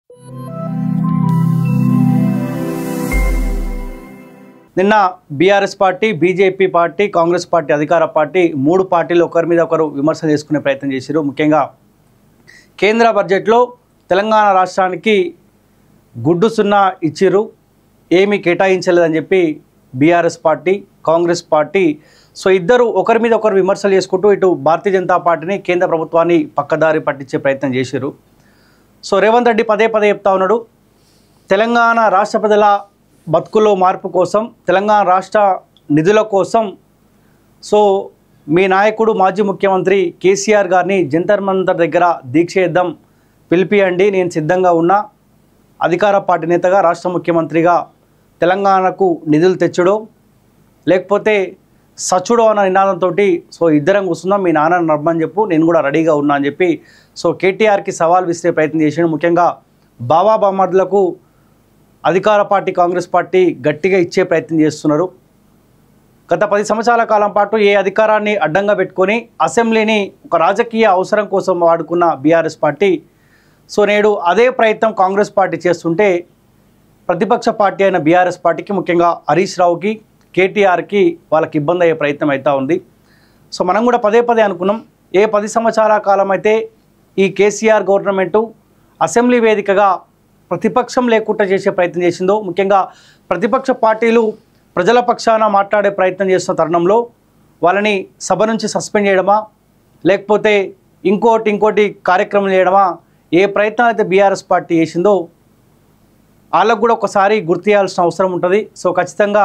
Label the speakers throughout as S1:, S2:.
S1: నిన్న BRS party BJP party Congress party అధికార party మూడు పార్టీలు ఒకరి మీద ఒకరు విమర్శ చేసుకునే ప్రయత్నం చేశారు ముఖ్యంగా కేంద్ర బడ్జెట్లో తెలంగాణ రాష్ట్రానికి గుడ్డు సున్నా ఇచ్చిర్రు ఏమీ కేటాయించలేదని చెప్పి BRS party Congress party so ఇద్దరు ఒకరి మీద ఒకరు విమర్శలు చేసుకుంటూ ఇటు భారతీయ జనతా పార్టీని కేంద్ర ప్రభుత్వాన్ని పక్కదారి పట్టించే ప్రయత్నం చేశారు సో రేవంత్ రెడ్డి పదే పదే చెప్తా ఉన్నాడు తెలంగాణ రాష్ట్ర ప్రజల బతుకుల్లో మార్పు కోసం తెలంగాణ రాష్ట్ర నిధుల కోసం సో మీ నాయకుడు మాజీ ముఖ్యమంత్రి కేసీఆర్ గారిని జంతర్ మంతర్ దగ్గర దీక్ష చేద్దాం పిలిపియండి నేను సిద్ధంగా ఉన్నా అధికార పార్టీ నేతగా రాష్ట్ర ముఖ్యమంత్రిగా తెలంగాణకు నిధులు తెచ్చుడో లేకపోతే సచుడో అన్న నినాదంతో సో ఇద్దరం కూర్చుందాం మీ నాన్న నమ్మని చెప్పు నేను కూడా రెడీగా ఉన్నా అని చెప్పి సో కేటీఆర్కి సవాల్ విసిరే ప్రయత్నం చేసాడు ముఖ్యంగా బాబా బామర్దులకు అధికార పార్టీ కాంగ్రెస్ పార్టీ గట్టిగా ఇచ్చే ప్రయత్నం చేస్తున్నారు గత పది సంవత్సరాల కాలం పాటు ఏ అధికారాన్ని అడ్డంగా పెట్టుకొని అసెంబ్లీని ఒక రాజకీయ అవసరం కోసం వాడుకున్న బీఆర్ఎస్ పార్టీ సో నేడు అదే ప్రయత్నం కాంగ్రెస్ పార్టీ చేస్తుంటే ప్రతిపక్ష పార్టీ అయిన బీఆర్ఎస్ పార్టీకి ముఖ్యంగా హరీష్ రావుకి కేటీఆర్కి వాళ్ళకి ఇబ్బంది అయ్యే ప్రయత్నం అవుతా ఉంది సో మనం కూడా పదే పదే అనుకున్నాం ఏ పది సంవత్సరాల కాలం అయితే ఈ కేసీఆర్ గవర్నమెంటు అసెంబ్లీ వేదికగా ప్రతిపక్షం లేకుండా చేసే ప్రయత్నం చేసిందో ముఖ్యంగా ప్రతిపక్ష పార్టీలు ప్రజల పక్షాన మాట్లాడే ప్రయత్నం చేస్తున్న తరుణంలో వాళ్ళని సభ నుంచి సస్పెండ్ చేయడమా లేకపోతే ఇంకోటి ఇంకోటి కార్యక్రమం చేయడమా ఏ ప్రయత్నం అయితే బీఆర్ఎస్ పార్టీ చేసిందో వాళ్ళకు కూడా ఒకసారి గుర్తు చేయాల్సిన అవసరం ఉంటుంది సో ఖచ్చితంగా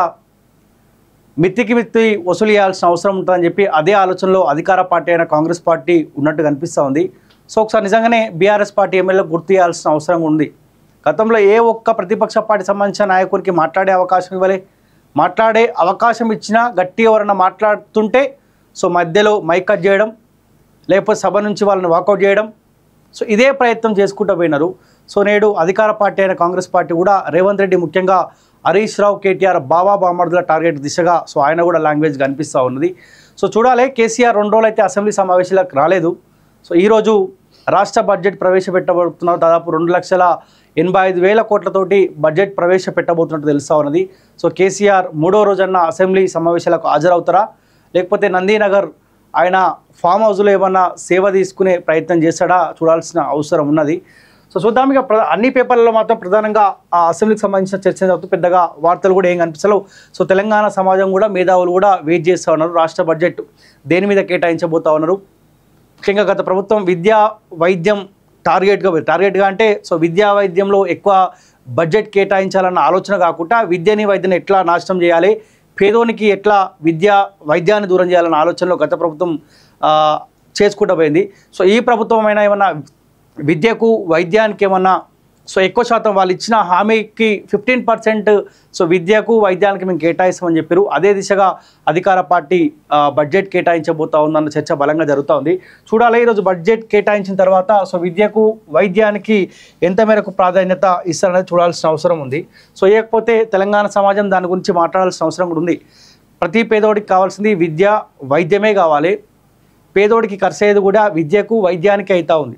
S1: మిత్తికి మిత్తి వసూలు చేయాల్సిన అవసరం ఉంటుందని చెప్పి అదే ఆలోచనలో అధికార పార్టీ అయిన కాంగ్రెస్ పార్టీ ఉన్నట్టు కనిపిస్తూ ఉంది సో ఒకసారి నిజంగానే బీఆర్ఎస్ పార్టీ ఎమ్మెల్యే గుర్తు చేయాల్సిన అవసరం ఉంది గతంలో ఏ ఒక్క ప్రతిపక్ష పార్టీ సంబంధించిన నాయకుడికి మాట్లాడే అవకాశం ఇవ్వలే మాట్లాడే అవకాశం ఇచ్చినా గట్టి ఎవరన్నా మాట్లాడుతుంటే సో మధ్యలో మైక్ కట్ చేయడం లేకపోతే సభ నుంచి వాళ్ళని వాకౌట్ చేయడం సో ఇదే ప్రయత్నం చేసుకుంటూ పోయినారు సో నేడు అధికార పార్టీ అయిన కాంగ్రెస్ పార్టీ కూడా రేవంత్ రెడ్డి ముఖ్యంగా హరీష్ రావు కేటీఆర్ బాబా బామర్దుల టార్గెట్ దిశగా సో ఆయన కూడా లాంగ్వేజ్ కనిపిస్తూ ఉన్నది సో చూడాలి కేసీఆర్ రెండు రోజులు అయితే అసెంబ్లీ సమావేశాలకు రాలేదు సో ఈరోజు రాష్ట్ర బడ్జెట్ ప్రవేశపెట్టబోతున్నారు దాదాపు రెండు లక్షల ఎనభై ఐదు వేల కోట్లతోటి బడ్జెట్ ప్రవేశపెట్టబోతున్నట్టు తెలుస్తూ ఉన్నది సో కేసీఆర్ మూడో రోజన్న అసెంబ్లీ సమావేశాలకు హాజరవుతారా లేకపోతే నందీనగర్ ఆయన ఫామ్ హౌస్లో ఏమన్నా సేవ తీసుకునే ప్రయత్నం చేస్తాడా చూడాల్సిన అవసరం ఉన్నది సో చూద్దాం ఇక ప్ర- అన్ని పేపర్లలో మాత్రం ప్రధానంగా ఆ అసెంబ్లీకి సంబంధించిన చర్చ జరుగుతూ పెద్దగా వార్తలు కూడా ఏం కనిపిస్తలేవు సో తెలంగాణ సమాజం కూడా మేధావులు కూడా వెయిట్ చేస్తూ ఉన్నారు రాష్ట్ర బడ్జెట్ దేని మీద కేటాయించబోతా ఉన్నారు ముఖ్యంగా గత ప్రభుత్వం విద్యా వైద్యం టార్గెట్గా పె- టార్గెట్గా అంటే సో విద్యా వైద్యంలో ఎక్కువ బడ్జెట్ కేటాయించాలన్న ఆలోచన కాకుండా విద్యని వైద్యని ఎట్లా నాశనం చేయాలి పేదోనికి ఎట్లా విద్య వైద్యాన్ని దూరం చేయాలన్న ఆలోచనలో గత ప్రభుత్వం ఆ, చేసుకుంటూ పోయింది సో ఈ ప్రభుత్వం అయినా ఏమన్నా విద్యకు వైద్యానికి ఏమన్నా సో ఎక్కువ శాతం వాళ్ళు ఇచ్చిన హామీకి ఫిఫ్టీన్ పర్సెంట్ సో విద్యకు వైద్యానికి మేము కేటాయిస్తామని చెప్పారు అదే దిశగా అధికార పార్టీ ఆ, బడ్జెట్ కేటాయించబోతా ఉందన్న చర్చ బలంగా జరుగుతూ ఉంది చూడాలి ఈరోజు బడ్జెట్ కేటాయించిన తర్వాత సో విద్యకు వైద్యానికి ఎంత మేరకు ప్రాధాన్యత ఇస్తారనేది చూడాల్సిన అవసరం ఉంది సో ఇకపోతే తెలంగాణ సమాజం దాని గురించి మాట్లాడాల్సిన అవసరం కూడా ఉంది ప్రతి పేదోడికి కావాల్సింది విద్య వైద్యమే కావాలి పేదోడికి ఖర్చు అయ్యేది కూడా విద్యకు వైద్యానికి అవుతా ఉంది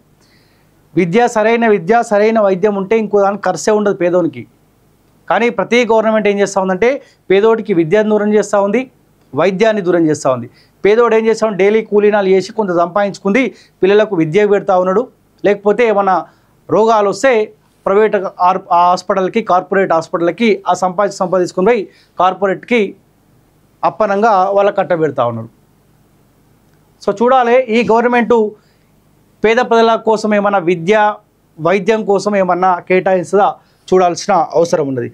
S1: విద్య సరైన విద్య సరైన వైద్యం ఉంటే ఇంకో దానికి ఖర్చే ఉండదు పేదోనికి కానీ ప్రతి గవర్నమెంట్ ఏం చేస్తూ ఉందంటే పేదోడికి విద్యను దూరం చేస్తూ ఉంది వైద్యాన్ని దూరం చేస్తూ ఉంది పేదోడు ఏం చేస్తా డైలీ కూలీనాలు చేసి కొంత సంపాదించుకుంది పిల్లలకు విద్య పెడతా ఉన్నాడు లేకపోతే ఏమన్నా రోగాలు వస్తే ప్రైవేట్ ఆర్- హాస్పిటల్కి కార్పొరేట్ హాస్పిటల్కి ఆ సంపాదించి సంపాదించుకుని పోయి కార్పొరేట్కి అప్పనంగా వాళ్ళ కట్టబెడతా ఉన్నారు సో చూడాలి ఈ గవర్నమెంటు పేద ప్రజల కోసం ఏమన్నా విద్య వైద్యం కోసం ఏమన్నా కేటాయిస్తుందా చూడాల్సిన అవసరం ఉన్నది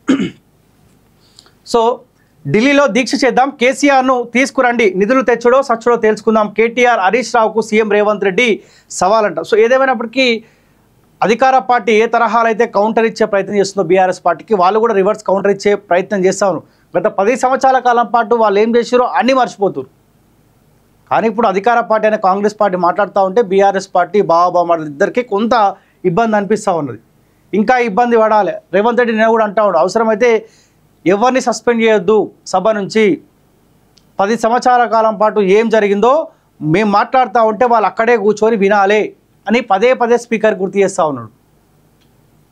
S1: సో ఢిల్లీలో దీక్ష చేద్దాం కేసీఆర్ను తీసుకురండి నిధులు తెచ్చుడో సచ్చుడో తేల్చుకుందాం కేటీఆర్ హరీష్ రావుకు సీఎం రేవంత్ రెడ్డి సవాలంట సో ఏదేమైనప్పటికీ అధికార పార్టీ ఏ తరహాలో అయితే కౌంటర్ ఇచ్చే ప్రయత్నం చేస్తుందో బీఆర్ఎస్ పార్టీకి వాళ్ళు కూడా రివర్స్ కౌంటర్ ఇచ్చే ప్రయత్నం చేస్తా ఉన్నారు గత పది సంవత్సరాల కాలం పాటు వాళ్ళు ఏం చేసారో అన్నీ మర్చిపోతారు కానీ ఇప్పుడు అధికార పార్టీ అయిన కాంగ్రెస్ పార్టీ మాట్లాడుతూ ఉంటే బీఆర్ఎస్ పార్టీ బాబాబామ ఇద్దరికి కొంత ఇబ్బంది అనిపిస్తూ ఉన్నది ఇంకా ఇబ్బంది పడాలి రేవంత్ రెడ్డి నేను కూడా అంటా ఉన్నాడు అవసరమైతే ఎవరిని సస్పెండ్ చేయొద్దు సభ నుంచి పది సంవత్సరాల కాలం పాటు ఏం జరిగిందో మేము మాట్లాడుతూ ఉంటే వాళ్ళు అక్కడే కూర్చొని వినాలి అని పదే పదే స్పీకర్ గుర్తు చేస్తూ ఉన్నాడు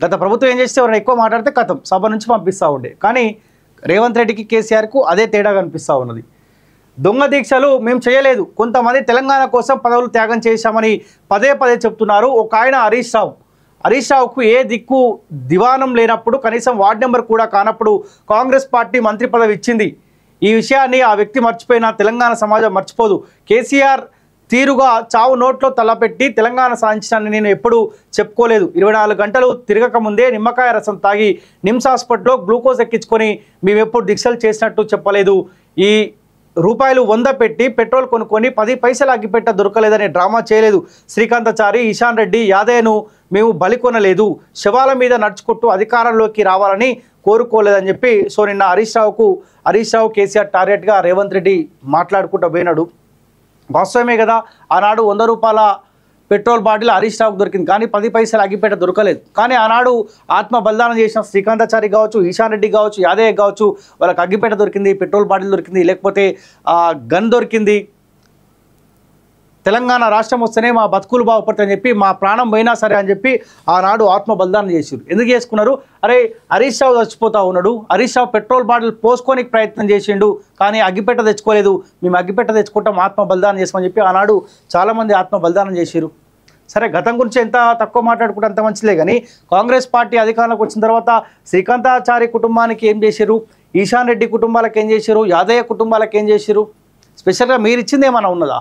S1: గత ప్రభుత్వం ఏం చేస్తే ఎవరైనా ఎక్కువ మాట్లాడితే కథం సభ నుంచి పంపిస్తూ ఉండే కానీ రేవంత్ రెడ్డికి కేసీఆర్కు అదే తేడా కనిపిస్తూ ఉన్నది దొంగ దీక్షలు మేము చేయలేదు కొంతమంది తెలంగాణ కోసం పదవులు త్యాగం చేశామని పదే పదే చెప్తున్నారు ఒక ఆయన హరీష్ రావు హరీష్ రావుకు ఏ దిక్కు దివానం లేనప్పుడు కనీసం వార్డు నెంబర్ కూడా కానప్పుడు కాంగ్రెస్ పార్టీ మంత్రి పదవి ఇచ్చింది ఈ విషయాన్ని ఆ వ్యక్తి మర్చిపోయినా తెలంగాణ సమాజం మర్చిపోదు కేసీఆర్ తీరుగా చావు నోట్లో తలపెట్టి తెలంగాణ సాధించడాన్ని నేను ఎప్పుడూ చెప్పుకోలేదు ఇరవై నాలుగు గంటలు తిరగక ముందే నిమ్మకాయ రసం తాగి నిమ్స్ హాస్పిటల్లో గ్లూకోజ్ ఎక్కించుకొని మేము ఎప్పుడు దీక్షలు చేసినట్టు చెప్పలేదు ఈ రూపాయలు వంద పెట్టి పెట్రోల్ కొనుక్కొని పది పైసలు అగ్గిపెట్ట దొరకలేదనే డ్రామా చేయలేదు శ్రీకాంతాచారి ఇషాన్ రెడ్డి యాదయ్యను మేము బలి కొనలేదు శవాల మీద నడుచుకుంటూ అధికారంలోకి రావాలని కోరుకోలేదని చెప్పి సో నిన్న హరీష్ రావుకు హరీష్ రావు కేసీఆర్ టార్గెట్గా రేవంత్ రెడ్డి మాట్లాడుకుంటూ పోయినాడు వాస్తవమే కదా ఆనాడు వంద రూపాయల పెట్రోల్ బాటిల్ హరీష్ రావుకు దొరికింది కానీ పది పైసలు అగ్గిపేట దొరకలేదు కానీ ఆనాడు ఆత్మ బలిదానం చేసిన శ్రీకాంతాచారి కావచ్చు ఈశాన్ రెడ్డి కావచ్చు యాదయ్య కావచ్చు వాళ్ళకి అగ్గిపేట దొరికింది పెట్రోల్ బాటిల్ దొరికింది లేకపోతే ఆ, గన్ దొరికింది తెలంగాణ రాష్ట్రం వస్తేనే మా బతుకులు బాగుపడతాయని చెప్పి మా ప్రాణం పోయినా సరే అని చెప్పి ఆనాడు ఆత్మ బలిదానం చేసారు ఎందుకు చేసుకున్నారు అరే హరీష్ రావు చచ్చిపోతా ఉన్నాడు హరీష్ రావు పెట్రోల్ బాటిల్ పోసుకోనికి ప్రయత్నం చేసిండు కానీ అగ్గిపెట్ట తెచ్చుకోలేదు మేము అగ్గిపెట్ట తెచ్చుకుంటాం ఆత్మ బలిదానం చేసామని చెప్పి ఆనాడు చాలామంది ఆత్మ బలిదానం చేసిరు సరే గతం గురించి ఎంత తక్కువ మాట్లాడుకుంటే అంత మంచిదే కానీ కాంగ్రెస్ పార్టీ అధికారంలోకి వచ్చిన తర్వాత శ్రీకాంతాచారి కుటుంబానికి ఏం చేశారు ఈశాన్ రెడ్డి కుటుంబాలకు ఏం చేశారు యాదయ్య కుటుంబాలకు ఏం చేశారు స్పెషల్గా మీరు ఇచ్చింది ఏమైనా ఉన్నదా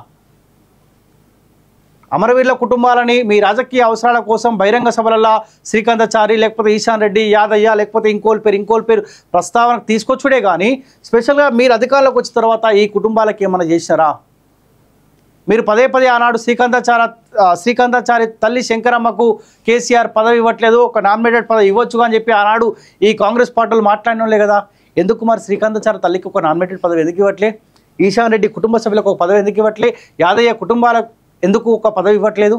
S1: అమరవీరుల కుటుంబాలని మీ రాజకీయ అవసరాల కోసం బహిరంగ సభలలో శ్రీకాంతాచారి లేకపోతే ఈశాన్ రెడ్డి యాదయ్య లేకపోతే ఇంకోల్ పేరు ఇంకోల్ పేరు ప్రస్తావనకు తీసుకొచ్చుడే కానీ స్పెషల్గా మీరు అధికారంలోకి వచ్చిన తర్వాత ఈ కుటుంబాలకు ఏమైనా చేసినారా మీరు పదే పదే ఆనాడు శ్రీకాంతాచార ఆ, శ్రీకాంతాచారి తల్లి శంకరమ్మకు కేసీఆర్ పదవి ఇవ్వట్లేదు ఒక నామినేటెడ్ పదవి ఇవ్వచ్చు అని చెప్పి ఆనాడు ఈ కాంగ్రెస్ పార్టీలు మాట్లాడినోళ్ళే కదా ఎందుకు మరి శ్రీకాంతాచారి తల్లికి ఒక నామినేటెడ్ పదవి ఎందుకు ఇవ్వట్లే ఈశాన్ రెడ్డి కుటుంబ సభ్యులకు ఒక పదవి ఎందుకు ఇవ్వట్లే యాదయ్య కుటుంబాలకు ఎందుకు ఒక పదవి ఇవ్వట్లేదు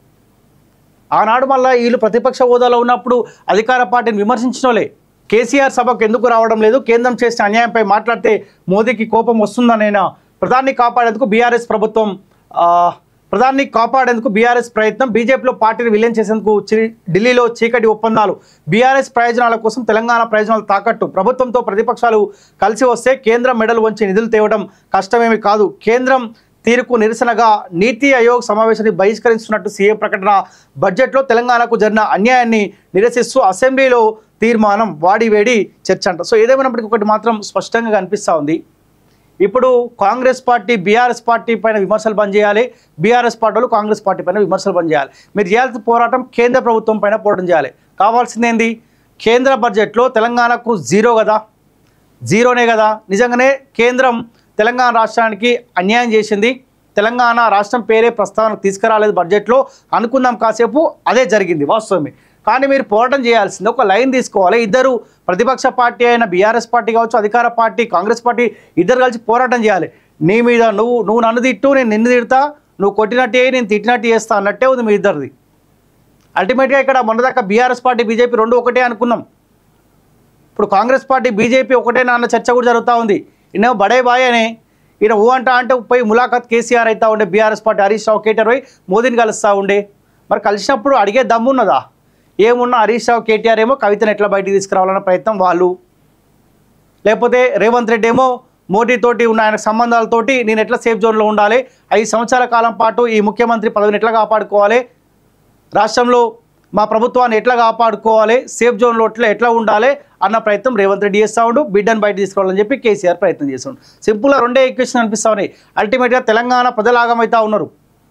S1: ఆనాడు మళ్ళీ వీళ్ళు ప్రతిపక్ష హోదాలో ఉన్నప్పుడు అధికార పార్టీని విమర్శించినోలే కేసీఆర్ సభకు ఎందుకు రావడం లేదు కేంద్రం చేసిన అన్యాయంపై మాట్లాడితే మోదీకి కోపం వస్తుందనేనా ప్రధాన్ని కాపాడేందుకు బీఆర్ఎస్ ప్రభుత్వం ఆ, ప్రధాన్ని కాపాడేందుకు బీఆర్ఎస్ ప్రయత్నం బీజేపీలో పార్టీని విలీనం చేసేందుకు చి- ఢిల్లీలో చీకటి ఒప్పందాలు బీఆర్ఎస్ ప్రయోజనాల కోసం తెలంగాణ ప్రయోజనాలు తాకట్టు ప్రభుత్వంతో ప్రతిపక్షాలు కలిసి వస్తే కేంద్రం మెడలు వంచి నిధులు తేవడం కష్టమేమి కాదు కేంద్రం తీరుకు నిరసనగా నీతి ఆయోగ్ సమావేశాన్ని బహిష్కరిస్తున్నట్టు సీఎం ప్రకటన బడ్జెట్లో తెలంగాణకు జరిగిన అన్యాయాన్ని నిరసిస్తూ అసెంబ్లీలో తీర్మానం వాడివేడి చర్చ అంట సో ఏదేమైనప్పటికీ ఒకటి మాత్రం స్పష్టంగా కనిపిస్తూ ఉంది ఇప్పుడు కాంగ్రెస్ పార్టీ బీఆర్ఎస్ పార్టీ పైన విమర్శలు బంద్ చేయాలి బీఆర్ఎస్ పార్టీలు కాంగ్రెస్ పార్టీ పైన విమర్శలు బంద్ చేయాలి మీరు చేయాల్సిన పోరాటం కేంద్ర ప్రభుత్వం పైన పోరాటం చేయాలి కావాల్సింది ఏంది కేంద్ర బడ్జెట్లో తెలంగాణకు జీరో కదా జీరోనే కదా నిజంగానే కేంద్రం తెలంగాణ రాష్ట్రానికి అన్యాయం చేసింది తెలంగాణ రాష్ట్రం పేరే ప్రస్తావనకు తీసుకురాలేదు బడ్జెట్లో అనుకుందాం కాసేపు అదే జరిగింది వాస్తవమే కానీ మీరు పోరాటం చేయాల్సింది ఒక లైన్ తీసుకోవాలి ఇద్దరు ప్రతిపక్ష పార్టీ అయిన బీఆర్ఎస్ పార్టీ కావచ్చు అధికార పార్టీ కాంగ్రెస్ పార్టీ ఇద్దరు కలిసి పోరాటం చేయాలి నీ మీద నువ్వు నువ్వు నన్ను తిట్టు నేను నిన్ను తిడతా నువ్వు కొట్టినట్టే నేను తిట్టినట్టు చేస్తా అన్నట్టే ఉంది మీ ఇద్దరిది అల్టిమేట్గా ఇక్కడ మొన్నదాకా బీఆర్ఎస్ పార్టీ బీజేపీ రెండు ఒకటే అనుకున్నాం ఇప్పుడు కాంగ్రెస్ పార్టీ బీజేపీ ఒకటే నాన్న చర్చ కూడా జరుగుతూ ఉంది ఈయన బడే బాయ్ అని ఈయన ఊ అంటా అంటే పోయి ములాఖాత్ కేసీఆర్ అవుతా ఉండే బీఆర్ఎస్ పార్టీ హరీష్ రావు కేటీఆర్ పోయి మోదీని కలుస్తూ ఉండే మరి కలిసినప్పుడు అడిగే దమ్ము ఉన్నదా ఏమున్నా హరీష్ రావు కేటీఆర్ ఏమో కవితను ఎట్లా బయటికి తీసుకురావాలన్న ప్రయత్నం వాళ్ళు లేకపోతే రేవంత్ రెడ్డి ఏమో మోడీతోటి ఉన్న ఆయన సంబంధాలతోటి నేను ఎట్లా సేఫ్ జోన్లో ఉండాలి ఐదు సంవత్సరాల కాలం పాటు ఈ ముఖ్యమంత్రి పదవిని ఎట్లా కాపాడుకోవాలి రాష్ట్రంలో మా ప్రభుత్వాన్ని ఎట్లా కాపాడుకోవాలి సేఫ్ జోన్లో ఎట్లా ఎట్లా ఉండాలి అన్న ప్రయత్నం రేవంత్ రెడ్డి చేస్తూ ఉండు బిడ్డను బయట తీసుకోవాలని చెప్పి కేసీఆర్ ప్రయత్నం చేస్తుండు సింపుల్గా రెండే ఈక్వేషన్ అనిపిస్తా ఉన్నాయి అల్టిమేట్గా తెలంగాణ ప్రజలాగమవుతా ఉన్నారు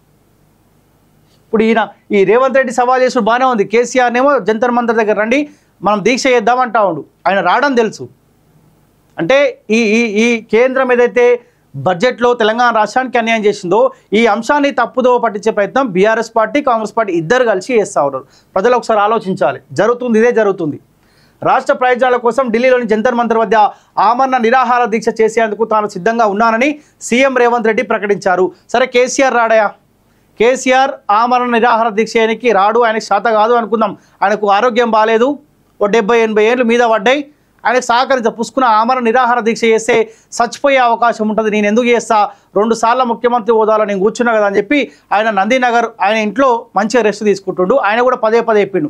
S1: ఇప్పుడు ఈయన ఈ రేవంత్ రెడ్డి సవాల్ చేసుడు బాగానే ఉంది కేసీఆర్ ఏమో జంతర్ మంతర్ దగ్గర రండి మనం దీక్ష చేద్దామంటా ఉండు ఆయన రావడం తెలుసు అంటే ఈ ఈ ఈ కేంద్రం ఏదైతే బడ్జెట్లో తెలంగాణ రాష్ట్రానికి అన్యాయం చేసిందో ఈ అంశాన్ని తప్పుదో పట్టించే ప్రయత్నం బీఆర్ఎస్ పార్టీ కాంగ్రెస్ పార్టీ ఇద్దరు కలిసి చేస్తూ ఉన్నారు ప్రజలు ఒకసారి ఆలోచించాలి జరుగుతుంది ఇదే జరుగుతుంది రాష్ట్ర ప్రయోజనాల కోసం ఢిల్లీలోని జంతర్ మంతర్ వద్ద ఆమరణ నిరాహార దీక్ష చేసేందుకు తాను సిద్ధంగా ఉన్నానని సీఎం రేవంత్ రెడ్డి ప్రకటించారు సరే కేసీఆర్ రాడయా కేసీఆర్ ఆమరణ నిరాహార దీక్ష చేయడానికి రాడు ఆయనకు శాత కాదు అనుకుందాం ఆయనకు ఆరోగ్యం బాగాలేదు ఓ డెబ్బై ఎనభై ఏళ్ళు మీద పడ్డాయి ఆయనకు సహకరించ పుసుకున్న ఆమరణ నిరాహార దీక్ష చేస్తే చచ్చిపోయే అవకాశం ఉంటుంది నేను ఎందుకు చేస్తా రెండు సార్లు ముఖ్యమంత్రి హోదాలో నేను కూర్చున్నా కదా అని చెప్పి ఆయన నందినగర్ ఆయన ఇంట్లో మంచిగా రెస్ట్ తీసుకుంటుండు ఆయన కూడా పదే పదే చెప్పిండు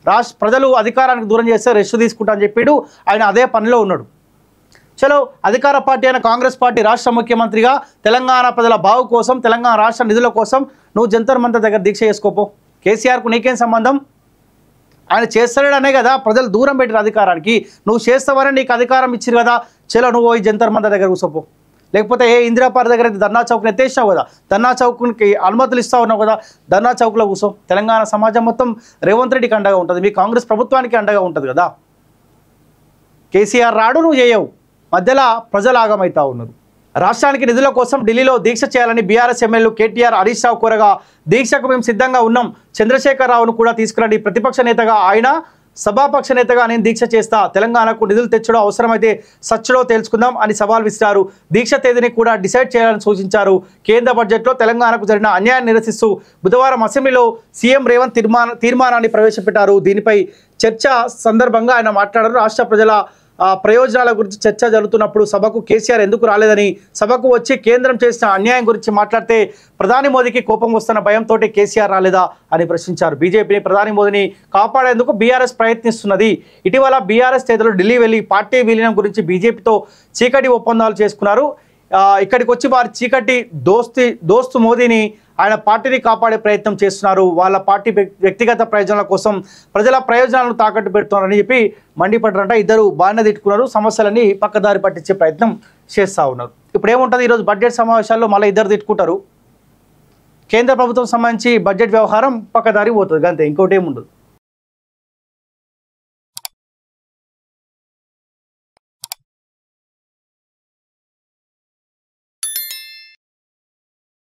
S1: రాష్ట్ర ప్రజలు అధికారానికి దూరం చేస్తే రెస్ట్ తీసుకుంటా అని చెప్పాడు ఆయన అదే పనిలో ఉన్నాడు చలో అధికార పార్టీ అయిన కాంగ్రెస్ పార్టీ రాష్ట్ర ముఖ్యమంత్రిగా తెలంగాణ ప్రజల బావు కోసం తెలంగాణ రాష్ట్ర నిధుల కోసం నువ్వు జంతర్ మంతర్ దగ్గర దీక్ష చేసుకోపో కేసీఆర్కు నీకేం సంబంధం ఆయన చేస్తాడనే కదా ప్రజలు దూరం పెట్టిన అధికారానికి నువ్వు చేస్తావని నీకు అధికారం ఇచ్చారు కదా చలో నువ్వు పోయి జంతర్ మంతర్ దగ్గర కూర్చోపో లేకపోతే ఏ ఇందిరాపార్ దగ్గర అయితే ధర్నా చౌక్ని ఎత్తేసినావు కదా ధర్నా చౌక్కి అనుమతులు ఇస్తా ఉన్నావు కదా ధర్నా చౌక్లో కూర్చో తెలంగాణ సమాజం మొత్తం రేవంత్ రెడ్డికి అండగా ఉంటుంది మీ కాంగ్రెస్ ప్రభుత్వానికి అండగా ఉంటుంది కదా కేసీఆర్ రాడు నువ్వు చేయవు మధ్యలో ప్రజలు ఆగమవుతా ఉన్నారు రాష్ట్రానికి నిధుల కోసం ఢిల్లీలో దీక్ష చేయాలని బీఆర్ఎస్ ఎమ్మెల్యే కేటీఆర్ హరీష్ రావు కోరగా దీక్షకు మేము సిద్ధంగా ఉన్నాం చంద్రశేఖర్ రావును కూడా తీసుకురండి ప్రతిపక్ష నేతగా ఆయన సభాపక్ష నేతగా నేను దీక్ష చేస్తా తెలంగాణకు నిధులు తెచ్చడం అవసరమైతే సచ్చడో తేల్చుకుందాం అని సవాల్ విసిరారు దీక్ష తేదీని కూడా డిసైడ్ చేయాలని సూచించారు కేంద్ర బడ్జెట్లో తెలంగాణకు జరిగిన అన్యాయాన్ని నిరసిస్తూ బుధవారం అసెంబ్లీలో సీఎం రేవంత్ తీర్మాన తీర్మానాన్ని ప్రవేశపెట్టారు దీనిపై చర్చ సందర్భంగా ఆయన మాట్లాడారు రాష్ట్ర ప్రజల ఆ, ప్రయోజనాల గురించి చర్చ జరుగుతున్నప్పుడు సభకు కేసీఆర్ ఎందుకు రాలేదని సభకు వచ్చి కేంద్రం చేసిన అన్యాయం గురించి మాట్లాడితే ప్రధాని మోదీకి కోపం వస్తున్న భయంతో కేసీఆర్ రాలేదా అని ప్రశ్నించారు బీజేపీని ప్రధాని మోదీని కాపాడేందుకు బీఆర్ఎస్ ప్రయత్నిస్తున్నది ఇటీవల బీఆర్ఎస్ నేతలు ఢిల్లీ వెళ్లి పార్టీ విలీనం గురించి బీజేపీతో చీకటి ఒప్పందాలు చేసుకున్నారు ఆ, ఇక్కడికి వచ్చి వారి చీకటి దోస్తి దోస్తు మోదీని ఆయన పార్టీని కాపాడే ప్రయత్నం చేస్తున్నారు వాళ్ళ పార్టీ వ్యక్- వ్యక్తిగత ప్రయోజనాల కోసం ప్రజల ప్రయోజనాలను తాకట్టు పెడుతున్నారని చెప్పి మండిపడ్డారంట ఇద్దరు బాగానే తిట్టుకున్నారు సమస్యలని పక్కదారి పట్టించే ప్రయత్నం చేస్తూ ఉన్నారు ఇప్పుడు ఏముంటుంది ఈరోజు బడ్జెట్ సమావేశాల్లో మళ్ళీ ఇద్దరు తిట్టుకుంటారు కేంద్ర ప్రభుత్వం సంబంధించి బడ్జెట్ వ్యవహారం పక్కదారి పోతుంది అంతే ఇంకోటి ఏముండదు